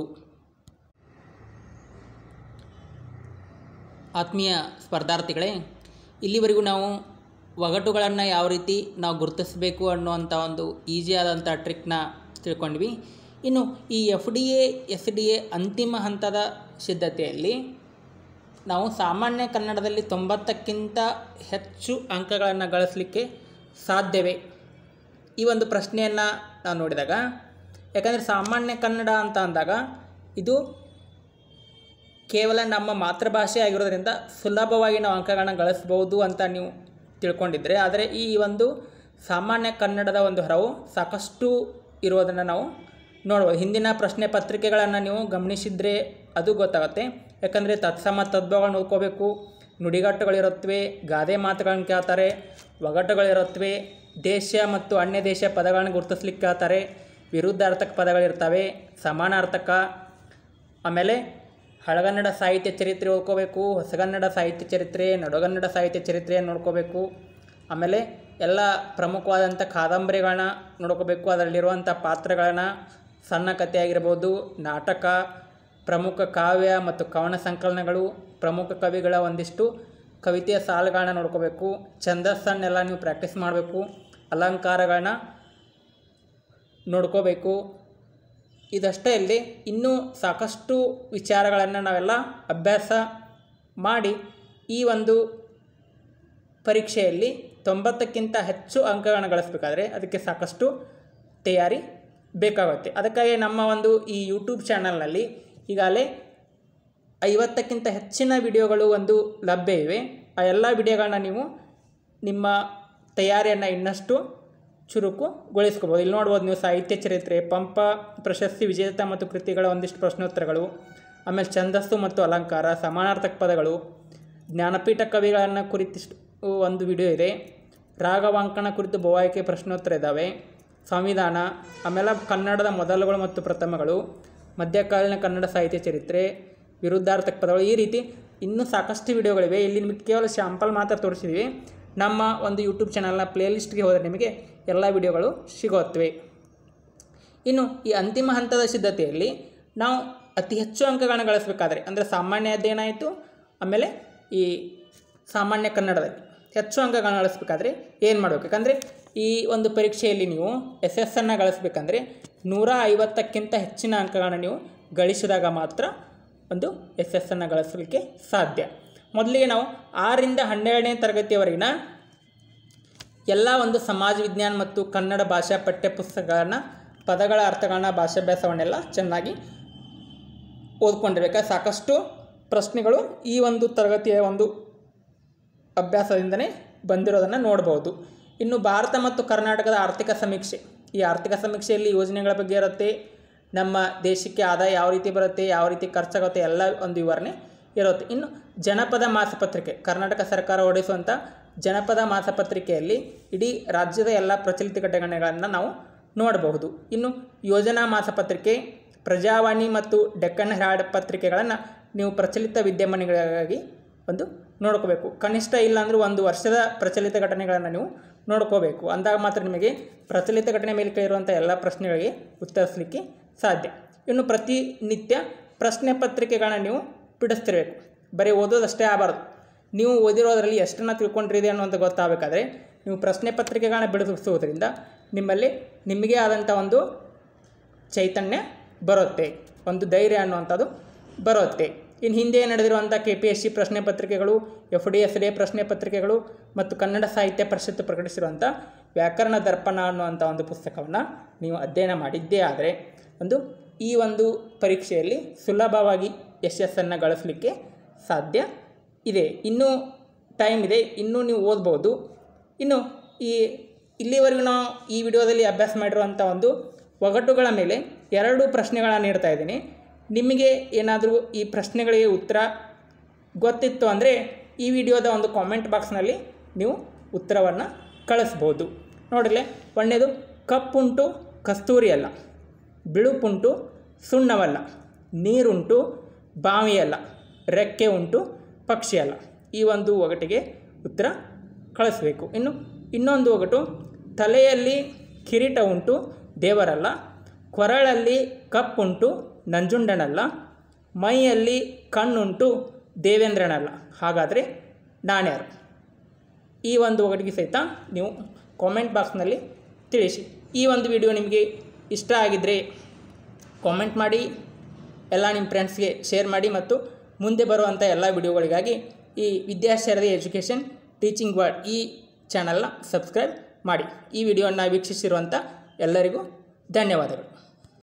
ಆತ್ಮೀಯ ಸ್ಪರ್ಧಾರ್ಥಿಗಳೇ ಇಲ್ಲಿವರೆಗೂ ನಾವು ಒಗಟುಗಳನ್ನು ಯಾವ ರೀತಿ ನಾವು ಗುರುತಿಸಬೇಕು ಅನ್ನುವಂಥ ಒಂದು ಈಸಿ ಆದಂಥ ಟ್ರಿಕ್ನ ತಿಳ್ಕೊಂಡ್ವಿ ಇನ್ನು ಈ F D A S D A ಅಂತಿಮ ಹಂತದ ಸಿದ್ಧತೆಯಲ್ಲಿ ನಾವು ಸಾಮಾನ್ಯ ಕನ್ನಡದಲ್ಲಿ ತೊಂಬತ್ತಕ್ಕಿಂತ ಹೆಚ್ಚು ಅಂಕಗಳನ್ನು ಗಳಿಸಲಿಕ್ಕೆ ಸಾಧ್ಯವೇ ಈ ಒಂದು ಪ್ರಶ್ನೆಯನ್ನು ನಾವು ನೋಡಿದಾಗ ಯಾಕಂದರೆ ಸಾಮಾನ್ಯ ಕನ್ನಡ ಅಂತ ಅಂದಾಗ ಇದು ಕೇವಲ ನಮ್ಮ ಮಾತೃಭಾಷೆ ಆಗಿರೋದ್ರಿಂದ ಸುಲಭವಾಗಿ ನಾವು ಅಂಕಗಳನ್ನ ಗಳಿಸ್ಬೋದು ಅಂತ ನೀವು ತಿಳ್ಕೊಂಡಿದ್ರೆ ಆದರೆ ಈ ಒಂದು ಸಾಮಾನ್ಯ ಕನ್ನಡದ ಒಂದು ಹರವು ಸಾಕಷ್ಟು ಇರೋದನ್ನು ನಾವು ನೋಡ್ಬೋದು ಹಿಂದಿನ ಪ್ರಶ್ನೆ ಪತ್ರಿಕೆಗಳನ್ನು ನೀವು ಗಮನಿಸಿದರೆ ಅದು ಗೊತ್ತಾಗುತ್ತೆ ಯಾಕಂದರೆ ತತ್ಸಮ ತದ್ಭವಗಳನ್ನ ಓದ್ಕೋಬೇಕು ನುಡಿಗಟ್ಟುಗಳಿರುತ್ತವೆ ಗಾದೆ ಮಾತುಗಳನ್ನು ಕೇಳ್ತಾರೆ ಒಗಟುಗಳಿರುತ್ತವೆ ದೇಶ ಮತ್ತು ಅನ್ಯ ದೇಶ ಪದಗಳನ್ನು ಗುರುತಿಸ್ಲಿಕ್ಕೆ ಕೇಳ್ತಾರೆ ವಿರುದ್ಧಾರ್ಥಕ ಪದಗಳಿರ್ತವೆ ಸಮಾನಾರ್ಥಕ ಆಮೇಲೆ ಹಳಗನ್ನಡ ಸಾಹಿತ್ಯ ಚರಿತ್ರೆ ಓದ್ಕೋಬೇಕು ಹೊಸಗನ್ನಡ ಸಾಹಿತ್ಯ ಚರಿತ್ರೆ ನಡುಗನ್ನಡ ಸಾಹಿತ್ಯ ಚರಿತ್ರೆ ನೋಡ್ಕೋಬೇಕು ಆಮೇಲೆ ಎಲ್ಲ ಪ್ರಮುಖವಾದಂಥ ಕಾದಂಬರಿಗಳನ್ನ ನೋಡ್ಕೋಬೇಕು ಅದರಲ್ಲಿರುವಂಥ ಪಾತ್ರಗಳನ್ನ ಸಣ್ಣ ಕಥೆ ಆಗಿರ್ಬೋದು ನಾಟಕ ಪ್ರಮುಖ ಕಾವ್ಯ ಮತ್ತು ಕವನ ಸಂಕಲನಗಳು ಪ್ರಮುಖ ಕವಿಗಳ ಒಂದಿಷ್ಟು ಕವಿತೆಯ ಸಾಲುಗಳನ್ನ ನೋಡ್ಕೋಬೇಕು ಛಂದಸ್ಸನ್ನೆಲ್ಲ ನೀವು ಪ್ರಾಕ್ಟೀಸ್ ಮಾಡಬೇಕು ಅಲಂಕಾರಗಳನ್ನ ನೋಡ್ಕೋಬೇಕು ಇದಷ್ಟೇ ಅಲ್ಲದೆ ಇನ್ನೂ ಸಾಕಷ್ಟು ವಿಚಾರಗಳನ್ನು ನಾವೆಲ್ಲ ಅಭ್ಯಾಸ ಮಾಡಿ ಈ ಒಂದು ಪರೀಕ್ಷೆಯಲ್ಲಿ ತೊಂಬತ್ತಕ್ಕಿಂತ ಹೆಚ್ಚು ಅಂಕಗಳನ್ನು ಗಳಿಸ್ಬೇಕಾದ್ರೆ ಅದಕ್ಕೆ ಸಾಕಷ್ಟು ತಯಾರಿ ಬೇಕಾಗುತ್ತೆ ಅದಕ್ಕಾಗಿ ನಮ್ಮ ಒಂದು ಈ ಯೂಟ್ಯೂಬ್ ಚಾನಲ್ನಲ್ಲಿ ಈಗಾಗಲೇ ಐವತ್ತಕ್ಕಿಂತ ಹೆಚ್ಚಿನ ವಿಡಿಯೋಗಳು ಒಂದು ಲಭ್ಯ ಇವೆ ಆ ಎಲ್ಲ ವಿಡಿಯೋಗಳನ್ನ ನೀವು ನಿಮ್ಮ ತಯಾರಿಯನ್ನು ಇನ್ನಷ್ಟು ಚುರುಕುಗೊಳಿಸ್ಕೋಬೋದು ಇಲ್ಲಿ ನೋಡ್ಬೋದು ನೀವು ಸಾಹಿತ್ಯ ಚರಿತ್ರೆ ಪಂಪ ಪ್ರಶಸ್ತಿ ವಿಜೇತ ಮತ್ತು ಕೃತಿಗಳ ಒಂದಿಷ್ಟು ಪ್ರಶ್ನೋತ್ತರಗಳು ಆಮೇಲೆ ಛಂದಸ್ಸು ಮತ್ತು ಅಲಂಕಾರ ಸಮಾನಾರ್ಥಕ ಪದಗಳು ಜ್ಞಾನಪೀಠ ಕವಿಗಳನ್ನು ಕುರಿತಿಷ್ಟು ಒಂದು ವಿಡಿಯೋ ಇದೆ ರಾಗವಾಂಕನ ಕುರಿತು ಬಹುಆಯ್ಕೆ ಪ್ರಶ್ನೋತ್ತರ ಇದ್ದಾವೆ ಸಂವಿಧಾನ ಆಮೇಲೆ ಕನ್ನಡದ ಮೊದಲುಗಳು ಮತ್ತು ಪ್ರಥಮಗಳು ಮಧ್ಯಕಾಲೀನ ಕನ್ನಡ ಸಾಹಿತ್ಯ ಚರಿತ್ರೆ ವಿರುದ್ಧಾರ್ಥಕ ಪದಗಳು ಈ ರೀತಿ ಇನ್ನೂ ಸಾಕಷ್ಟು ವಿಡಿಯೋಗಳಿವೆ ಇಲ್ಲಿ ನಿಮಗೆ ಕೇವಲ ಶಾಂಪಲ್ ಮಾತ್ರ ತೋರಿಸಿದ್ವಿ ನಮ್ಮ ಒಂದು ಯೂಟ್ಯೂಬ್ ಚಾನಲ್ನ ಪ್ಲೇಲಿಸ್ಟ್ಗೆ ಹೋದರೆ ನಿಮಗೆ ಎಲ್ಲ ವಿಡಿಯೋಗಳು ಸಿಗುತ್ತವೆ ಇನ್ನು ಈ ಅಂತಿಮ ಹಂತದ ಸಿದ್ಧತೆಯಲ್ಲಿ ನಾವು ಅತಿ ಹೆಚ್ಚು ಅಂಕಗಳನ್ನು ಗಳಿಸಬೇಕಾದ್ರೆ ಅಂದರೆ ಸಾಮಾನ್ಯ ಅಧ್ಯಯನ ಆಯಿತು ಆಮೇಲೆ ಈ ಸಾಮಾನ್ಯ ಕನ್ನಡದಲ್ಲಿ ಹೆಚ್ಚು ಅಂಕಗಳನ್ನು ಗಳಿಸ್ಬೇಕಾದ್ರೆ ಏನು ಮಾಡಬೇಕು ಯಾಕಂದರೆ ಈ ಒಂದು ಪರೀಕ್ಷೆಯಲ್ಲಿ ನೀವು ಎಸ್ ಎಸ್ ಅನ್ನು ಗಳಿಸ್ಬೇಕಂದ್ರೆ ನೂರ ಐವತ್ತಕ್ಕಿಂತ ಹೆಚ್ಚಿನ ಅಂಕಗಳನ್ನು ನೀವು ಗಳಿಸಿದಾಗ ಮಾತ್ರ ಒಂದು ಎಸ್ ಎಸ್ ಅನ್ನು ಗಳಿಸಲಿಕ್ಕೆ ಸಾಧ್ಯ ಮೊದಲಿಗೆ ನಾವು ಆರರಿಂದ ಹನ್ನೆರಡನೇ ತರಗತಿಯವರೆಗಿನ ಎಲ್ಲ ಒಂದು ಸಮಾಜ ವಿಜ್ಞಾನ ಮತ್ತು ಕನ್ನಡ ಭಾಷಾ ಪಠ್ಯ ಪುಸ್ತಕಗಳನ್ನು ಪದಗಳ ಅರ್ಥಗಳನ್ನ ಭಾಷಾಭ್ಯಾಸವನ್ನೆಲ್ಲ ಚೆನ್ನಾಗಿ ಓದ್ಕೊಂಡಿರ್ಬೇಕು ಸಾಕಷ್ಟು ಪ್ರಶ್ನೆಗಳು ಈ ಒಂದು ತರಗತಿಯ ಒಂದು ಅಭ್ಯಾಸದಿಂದನೇ ಬಂದಿರೋದನ್ನು ನೋಡ್ಬೋದು ಇನ್ನು ಭಾರತ ಮತ್ತು ಕರ್ನಾಟಕದ ಆರ್ಥಿಕ ಸಮೀಕ್ಷೆ ಈ ಆರ್ಥಿಕ ಸಮೀಕ್ಷೆಯಲ್ಲಿ ಯೋಜನೆಗಳ ಬಗ್ಗೆ ಇರುತ್ತೆ ನಮ್ಮ ದೇಶಕ್ಕೆ ಆದಾಯ ಯಾವ ರೀತಿ ಬರುತ್ತೆ ಯಾವ ರೀತಿ ಖರ್ಚಾಗುತ್ತೆ ಎಲ್ಲ ಒಂದು ವಿವರಣೆ ಇರುತ್ತೆ ಇನ್ನು ಜನಪದ ಮಾಸಪತ್ರಿಕೆ ಕರ್ನಾಟಕ ಸರ್ಕಾರ ಹೊರಡಿಸುವಂಥ ಜನಪದ ಮಾಸಪತ್ರಿಕೆಯಲ್ಲಿ ಇಡೀ ರಾಜ್ಯದ ಎಲ್ಲ ಪ್ರಚಲಿತ ಘಟನೆಗಳನ್ನು ನಾವು ನೋಡಬಹುದು ಇನ್ನು ಯೋಜನಾ ಮಾಸಪತ್ರಿಕೆ ಪ್ರಜಾವಾಣಿ ಮತ್ತು ಡೆಕ್ಕನ್ ಹೆರಾಲ್ಡ್ ಪತ್ರಿಕೆಗಳನ್ನು ನೀವು ಪ್ರಚಲಿತ ವಿದ್ಯಮಾನಗಳಿಗಾಗಿ ಒಂದು ನೋಡ್ಕೋಬೇಕು ಕನಿಷ್ಠ ಇಲ್ಲಾಂದರೂ ಒಂದು ವರ್ಷದ ಪ್ರಚಲಿತ ಘಟನೆಗಳನ್ನು ನೀವು ನೋಡ್ಕೋಬೇಕು ಅಂದಾಗ ಮಾತ್ರ ನಿಮಗೆ ಪ್ರಚಲಿತ ಘಟನೆ ಮೇಲೆ ಕೇಳಿರುವಂಥ ಎಲ್ಲ ಪ್ರಶ್ನೆಗಳಿಗೆ ಉತ್ತರಿಸಲಿಕ್ಕೆ ಸಾಧ್ಯ ಇನ್ನು ಪ್ರತಿನಿತ್ಯ ಪ್ರಶ್ನೆ ಪತ್ರಿಕೆಗಳನ್ನ ನೀವು ಬಿಡಿಸ್ತಿರ್ಬೇಕು ಬರೀ ಓದೋದಷ್ಟೇ ಆಗಬಾರ್ದು ನೀವು ಓದಿರೋದರಲ್ಲಿ ಎಷ್ಟನ್ನು ತಿಳ್ಕೊಂಡಿದೆ ಅನ್ನೋದು ಗೊತ್ತಾಗಬೇಕಾದ್ರೆ ನೀವು ಪ್ರಶ್ನೆ ಪತ್ರಿಕೆಗಳನ್ನ ಬಿಡಿಸುವುದರಿಂದ ನಿಮ್ಮಲ್ಲಿ ನಿಮಗೆ ಆದಂಥ ಒಂದು ಚೈತನ್ಯ ಬರುತ್ತೆ ಒಂದು ಧೈರ್ಯ ಅನ್ನುವಂಥದ್ದು ಬರುತ್ತೆ ಇನ್ನು ಹಿಂದೆ ನಡೆದಿರುವಂಥ ಕೆ ಪಿ ಎಸ್ ಸಿ ಪ್ರಶ್ನೆ ಪತ್ರಿಕೆಗಳು ಎಫ್ ಡಿ ಎಸ್ ಡಿ ಪ್ರಶ್ನೆ ಪತ್ರಿಕೆಗಳು ಮತ್ತು ಕನ್ನಡ ಸಾಹಿತ್ಯ ಪರಿಷತ್ ಪ್ರಕಟಿಸಿರುವಂಥ ವ್ಯಾಕರಣ ದರ್ಪಣ ಅನ್ನುವಂಥ ಒಂದು ಪುಸ್ತಕವನ್ನು ನೀವು ಅಧ್ಯಯನ ಮಾಡಿದ್ದೇ ಆದರೆ ಒಂದು ಈ ಒಂದು ಪರೀಕ್ಷೆಯಲ್ಲಿ ಸುಲಭವಾಗಿ ಯಶಸ್ಸನ್ನು ಗಳಿಸಲಿಕ್ಕೆ ಸಾಧ್ಯ ಇದೆ ಇನ್ನೂ ಟೈಮ್ ಇದೆ ಇನ್ನೂ ನೀವು ಓದ್ಬೋದು ಇನ್ನು ಈ ಇಲ್ಲಿವರೆಗೂ ನಾವು ಈ ವಿಡಿಯೋದಲ್ಲಿ ಅಭ್ಯಾಸ ಮಾಡಿರುವಂಥ ಒಂದು ಒಗಟುಗಳ ಮೇಲೆ ಎರಡು ಪ್ರಶ್ನೆಗಳನ್ನು ನೀಡ್ತಾ ಇದ್ದೀನಿ ನಿಮಗೆ ಏನಾದರೂ ಈ ಪ್ರಶ್ನೆಗಳಿಗೆ ಉತ್ತರ ಗೊತ್ತಿತ್ತು ಅಂದರೆ ಈ ವಿಡಿಯೋದ ಒಂದು ಕಾಮೆಂಟ್ ಬಾಕ್ಸ್ನಲ್ಲಿ ನೀವು ಉತ್ತರವನ್ನು ಕಳಿಸ್ಬೋದು ನೋಡಿರಲೇ ಒಂದನೇದು ಕಪ್ಪುಂಟು ಕಸ್ತೂರಿ ಅಲ್ಲ ಬಿಳುಪುಂಟು ಸುಣ್ಣವಲ್ಲ ನೀರುಂಟು ಬಾವಿಯಲ್ಲ ರೆಕ್ಕೆ ಉಂಟು ಪಕ್ಷಿ ಅಲ್ಲ ಈ ಒಂದು ಒಗಟಿಗೆ ಉತ್ತರ ಕಳಿಸ್ಬೇಕು ಇನ್ನು ಇನ್ನೊಂದು ಒಗಟು ತಲೆಯಲ್ಲಿ ಕಿರೀಟ ಉಂಟು ದೇವರಲ್ಲ ಕೊರಳಲ್ಲಿ ಕಪ್ಪುಂಟು ನಂಜುಂಡನಲ್ಲ ಮೈಯಲ್ಲಿ ಕಣ್ಣುಂಟು ದೇವೇಂದ್ರನಲ್ಲ ಹಾಗಾದರೆ ನಾಣ್ಯಾರು ಈ ಒಂದು ಒಗಟಿಗೆ ಸಹಿತ ನೀವು ಕಾಮೆಂಟ್ ಬಾಕ್ಸ್ನಲ್ಲಿ ತಿಳಿಸಿ ಈ ಒಂದು ವಿಡಿಯೋ ನಿಮಗೆ ಇಷ್ಟ ಆಗಿದ್ದರೆ ಕಾಮೆಂಟ್ ಮಾಡಿ ಎಲ್ಲ ನಿಮ್ಮ ಫ್ರೆಂಡ್ಸ್ಗೆ ಶೇರ್ ಮಾಡಿ ಮತ್ತು ಮುಂದೆ ಬರುವಂಥ ಎಲ್ಲ ವಿಡಿಯೋಗಳಿಗಾಗಿ ಈ ವಿದ್ಯಾಶಾರದಿ ಎಜುಕೇಷನ್ ಟೀಚಿಂಗ್ ವರ್ಡ್ ಈ ಚಾನಲ್ನ ಸಬ್ಸ್ಕ್ರೈಬ್ ಮಾಡಿ ಈ ವಿಡಿಯೋನ ವೀಕ್ಷಿಸಿರುವಂಥ ಎಲ್ಲರಿಗೂ ಧನ್ಯವಾದಗಳು